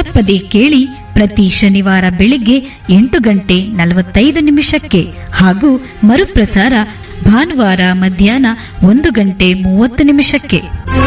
ತಪ್ಪದೆ ಕೇಳಿ ಪ್ರತಿ ಶನಿವಾರ ಬೆಳಿಗ್ಗೆ ಎಂಟು ಗಂಟೆ ನಲವತ್ತೈದು ನಿಮಿಷಕ್ಕೆ ಹಾಗೂ ಮರುಪ್ರಸಾರ ಭಾನುವಾರ ಮಧ್ಯಾಹ್ನ ಒಂದು ಗಂಟೆ ಮೂವತ್ತು ನಿಮಿಷಕ್ಕೆ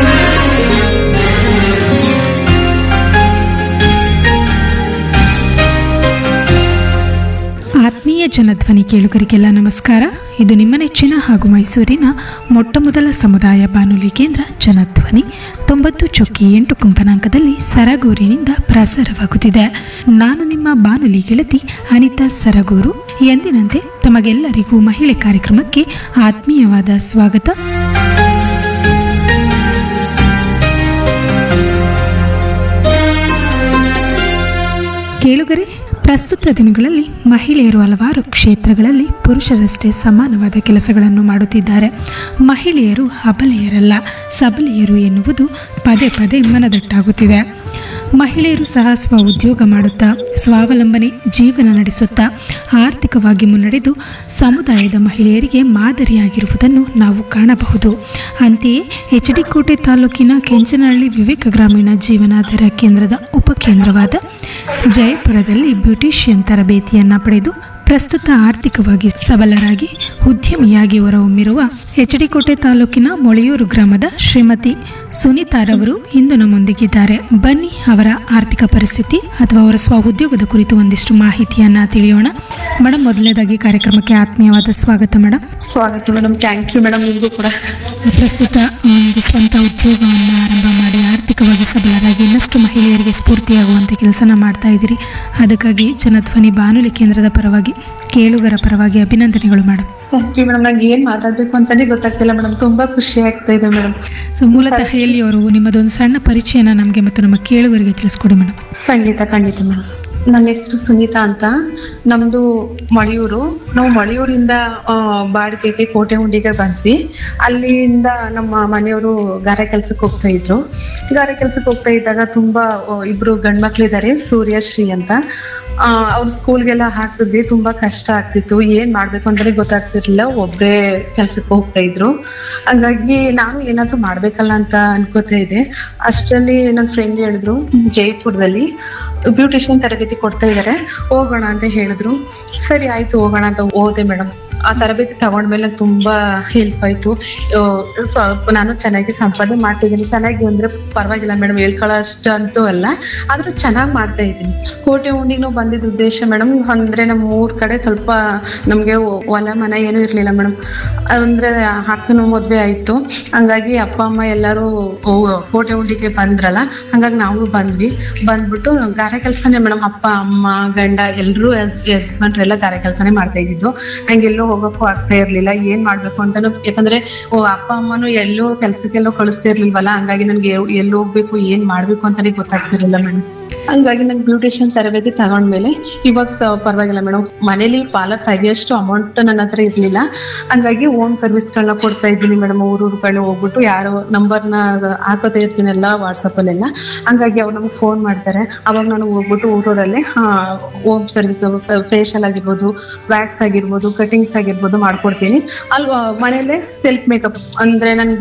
ಆತ್ಮೀಯ ಜನಧ್ವನಿ ಕೇಳುಗರಿಗೆಲ್ಲ ನಮಸ್ಕಾರ ಇದು ನಿಮ್ಮ ನೆಚ್ಚಿನ ಹಾಗೂ ಮೈಸೂರಿನ ಮೊಟ್ಟಮೊದಲ ಸಮುದಾಯ ಬಾನುಲಿ ಕೇಂದ್ರ ಜನಧ್ವನಿ ತೊಂಬತ್ತು ಚೊಕ್ಕಿ ಎಂಟು ಕಂಪನಾಂಕದಲ್ಲಿ ಸರಗೂರಿನಿಂದ ಪ್ರಸಾರವಾಗುತ್ತಿದೆ ನಾನು ನಿಮ್ಮ ಬಾನುಲಿ ಗೆಳತಿ ಅನಿತಾ ಸರಗೂರು ಎಂದಿನಂತೆ ತಮಗೆಲ್ಲರಿಗೂ ಮಹಿಳೆ ಕಾರ್ಯಕ್ರಮಕ್ಕೆ ಆತ್ಮೀಯವಾದ ಸ್ವಾಗತ ಕೇಳುಗರೆ ಪ್ರಸ್ತುತ ದಿನಗಳಲ್ಲಿ ಮಹಿಳೆಯರು ಹಲವಾರು ಕ್ಷೇತ್ರಗಳಲ್ಲಿ ಪುರುಷರಷ್ಟೇ ಸಮಾನವಾದ ಕೆಲಸಗಳನ್ನು ಮಾಡುತ್ತಿದ್ದಾರೆ ಮಹಿಳೆಯರು ಅಬಲೆಯರಲ್ಲ ಸಬಲೆಯರು ಎನ್ನುವುದು ಪದೇ ಪದೇ ಮನದಟ್ಟಾಗುತ್ತಿದೆ ಮಹಿಳೆಯರು ಸಹ ಸ್ವ ಉದ್ಯೋಗ ಮಾಡುತ್ತಾ ಸ್ವಾವಲಂಬನೆ ಜೀವನ ನಡೆಸುತ್ತಾ ಆರ್ಥಿಕವಾಗಿ ಮುನ್ನಡೆದು ಸಮುದಾಯದ ಮಹಿಳೆಯರಿಗೆ ಮಾದರಿಯಾಗಿರುವುದನ್ನು ನಾವು ಕಾಣಬಹುದು ಅಂತೆಯೇ ಎಚ್ ಡಿ ಕೋಟೆ ತಾಲೂಕಿನ ಕೆಂಚನಹಳ್ಳಿ ವಿವೇಕ ಗ್ರಾಮೀಣ ಜೀವನಾಧಾರ ಕೇಂದ್ರದ ಉಪಕೇಂದ್ರವಾದ ಜಯಪುರದಲ್ಲಿ ಬ್ಯೂಟಿಷಿಯನ್ ತರಬೇತಿಯನ್ನು ಪಡೆದು ಪ್ರಸ್ತುತ ಆರ್ಥಿಕವಾಗಿ ಸಬಲರಾಗಿ ಉದ್ಯಮಿಯಾಗಿ ಹೊರಹೊಮ್ಮಿರುವ ಎಚ್ ಡಿ ಕೋಟೆ ತಾಲೂಕಿನ ಮೊಳೆಯೂರು ಗ್ರಾಮದ ಶ್ರೀಮತಿ ಸುನೀತಾರವರು ಇಂದು ನಮ್ಮೊಂದಿಗಿದ್ದಾರೆ ಬನ್ನಿ ಅವರ ಆರ್ಥಿಕ ಪರಿಸ್ಥಿತಿ ಅಥವಾ ಅವರ ಸ್ವ ಉದ್ಯೋಗದ ಕುರಿತು ಒಂದಿಷ್ಟು ಮಾಹಿತಿಯನ್ನ ತಿಳಿಯೋಣ ಮೇಡಮ್ ಮೊದಲನೇದಾಗಿ ಕಾರ್ಯಕ್ರಮಕ್ಕೆ ಆತ್ಮೀಯವಾದ ಸ್ವಾಗತ ಮೇಡಮ್ ಸ್ವಾಗತ ಮೇಡಮ್ ಥ್ಯಾಂಕ್ ಯು ಮೇಡಮ್ ನಿಮಗೂ ಕೂಡ ಪ್ರಸ್ತುತ ಒಂದು ಸ್ವಂತ ಉದ್ಯೋಗವನ್ನು ಆರಂಭ ಮಾಡಿ ಆರ್ಥಿಕವಾಗಿ ಸಬಲರಾಗಿ ಇನ್ನಷ್ಟು ಮಹಿಳೆಯರಿಗೆ ಸ್ಫೂರ್ತಿಯಾಗುವಂತೆ ಕೆಲಸನ ಮಾಡ್ತಾ ಇದ್ದೀರಿ ಅದಕ್ಕಾಗಿ ಜನಧ್ವನಿ ಬಾನುಲಿ ಕೇಂದ್ರದ ಪರವಾಗಿ ಕೇಳುಗರ ಪರವಾಗಿ ಅಭಿನಂದನೆಗಳು ಮೇಡಮ್ ಥ್ಯಾಂಕ್ ಯು ಮೇಡಮ್ ನಂಗೆ ಏನ್ ಮಾತಾಡ್ಬೇಕು ಅಂತಾನೆ ಗೊತ್ತಾಗ್ತಿಲ್ಲ ಮೇಡಮ್ ತುಂಬಾ ಖುಷಿ ಆಗ್ತಾ ಇದೆ ಮೇಡಮ್ ಸೊ ಮೂಲತಃ ಎಲ್ಲಿಯವರು ನಿಮ್ಮದೊಂದು ಸಣ್ಣ ಪರಿಚಯನ ನಮಗೆ ಮತ್ತು ನಮ್ಮ ಕೇಳುಗರಿಗೆ ತಿಳಿಸ್ಕೊಡಿ ಮೇಡಮ್ ಖಂಡಿತ ಖಂಡಿತ ಮೇಡಮ್ ನನ್ನ ಹೆಸರು ಸುನೀತಾ ಅಂತ ನಮ್ದು ಮಳೆಯೂರು ನಾವು ಮಳೆಯೂರಿಂದ ಆ, ಬಾಡಿಗೆಗೆ ಕೋಟೆ ಹುಂಡಿಗೆ ಬಂದ್ವಿ ಅಲ್ಲಿಂದ ನಮ್ಮ ಮನೆಯವರು ಗಾರೆ ಕೆಲ್ಸಕ್ಕೆ ಹೋಗ್ತಾ ಇದ್ರು ಗಾರೆ ಕೆಲ್ಸಕ್ಕೆ ಹೋಗ್ತಾ ಇದ್ದಾಗ ತುಂಬಾ ಆ, ಇಬ್ರು ಗಂಡ್ಮಕ್ಳಿದ್ದಾರೆ ಸೂರ್ಯಶ್ರೀ ಅಂತ ಆ, ಅವ್ರ ಸ್ಕೂಲ್ಗೆಲ್ಲ ಹಾಕಿದ್ವಿ ತುಂಬಾ ಕಷ್ಟ ಆಗ್ತಿತ್ತು ಏನ್ ಮಾಡ್ಬೇಕು ಅಂತಾನೆ ಗೊತ್ತಾಗ್ತಿರ್ಲಿಲ್ಲ ಒಬ್ರೇ ಕೆಲ್ಸಕ್ಕೆ ಹೋಗ್ತಾ ಇದ್ರು ಹಂಗಾಗಿ ನಾನು ಏನಾದ್ರೂ ಮಾಡ್ಬೇಕಲ್ಲ ಅಂತ ಅನ್ಕೋತಾ ಇದ್ದೆ ಅಷ್ಟರಲ್ಲಿ ನನ್ನ ಫ್ರೆಂಡ್ ಹೇಳಿದ್ರು ಜೈಪುರದಲ್ಲಿ ಬ್ಯೂಟಿಷಿಯನ್ ತರಬೇತಿ ಕೊಡ್ತಾ ಇದಾರೆ ಹೋಗೋಣ ಅಂತ ಹೇಳಿದ್ರು ಸರಿ ಆಯ್ತು ಹೋಗೋಣ ಅಂತ ಹೋದೆ ಮೇಡಮ್ ಆ ತರಬೇತಿ ತಗೊಂಡ್ಮೇಲೆ ನಂಗ್ ತುಂಬಾ ಹೆಲ್ಪ್ ಆಯ್ತು ಆ, ಸ್ವಲ್ಪ ನಾನು ಚೆನ್ನಾಗಿ ಸಂಪಾದನೆ ಮಾಡ್ತಿದ್ದೀನಿ ಚೆನ್ನಾಗಿ ಅಂದ್ರೆ ಪರವಾಗಿಲ್ಲ ಮೇಡಮ್ ಹೇಳ್ಕೊಳ್ಳೋ ಅಷ್ಟು ಅಂತೂ ಅಲ್ಲ ಆದ್ರೂ ಚೆನ್ನಾಗಿ ಮಾಡ್ತಾ ಇದ್ದೀನಿ ಕೋಟೆ ಉಂಡಿಗೆ ನಾವು ಬಂದಿದ್ದ ಉದ್ದೇಶ ಮೇಡಮ್ ಅಂದ್ರೆ ನಮ್ಮ ಊರ್ ಕಡೆ ಸ್ವಲ್ಪ ನಮ್ಗೆ ಹೊಲ ಮನೆ ಏನೂ ಇರ್ಲಿಲ್ಲ ಮೇಡಮ್ ಅಂದ್ರೆ ಅಕ್ಕನ ಮದ್ವೆ ಆಯ್ತು ಹಂಗಾಗಿ ಅಪ್ಪ ಅಮ್ಮ ಎಲ್ಲರೂ ಓ- ಕೋಟೆ ಉಂಡಿಗೆ ಬಂದ್ರಲ್ಲ ಹಂಗಾಗಿ ನಾವು ಬಂದ್ವಿ ಬಂದ್ಬಿಟ್ಟು ಗಾರೆ ಕೆಲ್ಸನೇ ಮೇಡಮ್ ಅಪ್ಪ ಅಮ್ಮ ಗಂಡ ಎಲ್ರು ಯಜಮಾನ್ರೆಲ್ಲ ಗಾರೆ ಕೆಲ್ಸನೇ ಮಾಡ್ತಾ ಇದ್ದಿದ್ದು ನಂಗೆ ಎಲ್ಲೋ ಹೋಗಕ್ಕೂ ಆಗ್ತಾ ಇರ್ಲಿಲ್ಲ ಏನ್ ಮಾಡ್ಬೇಕು ಅಂತಾನು ಯಾಕಂದ್ರೆ ಓ ಅಪ್ಪ ಅಮ್ಮನು ಎಲ್ಲೋ ಕೆಲ್ಸಕ್ಕೆಲ್ಲೋ ಕಳಿಸ್ತಾ ಇರ್ಲಿಲ್ವಲ್ಲ ಹಂಗಾಗಿ ನನ್ಗೆ ಎಲ್- ಎಲ್ಲಿ ಹೋಗ್ಬೇಕು ಏನ್ ಮಾಡ್ಬೇಕು ಅಂತಾನೆ ಗೊತ್ತಾಗ್ತಿರ್ಲಿಲ್ಲ ಮೇಡಮ್ ಹಂಗಾಗಿ ನಂಗೆ ಬ್ಯೂಟಿಷಿಯನ್ ತರಬೇತಿ ತಗೊಂಡ್ಮೇಲೆ ಇವಾಗ ಸ ಪರವಾಗಿಲ್ಲ ಮೇಡಮ್ ಮನೇಲಿ ಪಾರ್ಲರ್ ತೆಗಿಯೋಷ್ಟು ಅಮೌಂಟ್ ನನ್ನ ಹತ್ರ ಇರ್ಲಿಲ್ಲ ಹಂಗಾಗಿ ಓನ್ ಸರ್ವಿಸ್ಗಳನ್ನ ಕೊಡ್ತಾ ಇದ್ದೀನಿ ಮೇಡಮ್ ಊರೂರು ಕಡೆ ಹೋಗ್ಬಿಟ್ಟು ಯಾರೋ ನಂಬರ್ನ ಹಾಕೋತಾ ಇರ್ತೀನಲ್ಲ ವಾಟ್ಸಪ್ ಅಲ್ಲೆಲ್ಲ ಹಂಗಾಗಿ ಅವ್ರು ನಮ್ಗೆ ಫೋನ್ ಮಾಡ್ತಾರೆ ಅವಾಗ ನಾನು ಹೋಗ್ಬಿಟ್ಟು ಊರೂರಲ್ಲೇ ಹೋಮ್ ಸರ್ವಿಸ್ ಫೇಶಿಯಲ್ ಆಗಿರ್ಬೋದು ವ್ಯಾಕ್ಸ್ ಆಗಿರ್ಬೋದು ಕಟಿಂಗ್ಸ್ ಆಗಿರ್ಬೋದು ಮಾಡ್ಕೊಡ್ತೀನಿ ಅಲ್ಲಿ ಮನೇಲೆ ಸೆಲ್ಫ್ ಮೇಕಪ್ ಅಂದ್ರೆ ನನ್ಗೆ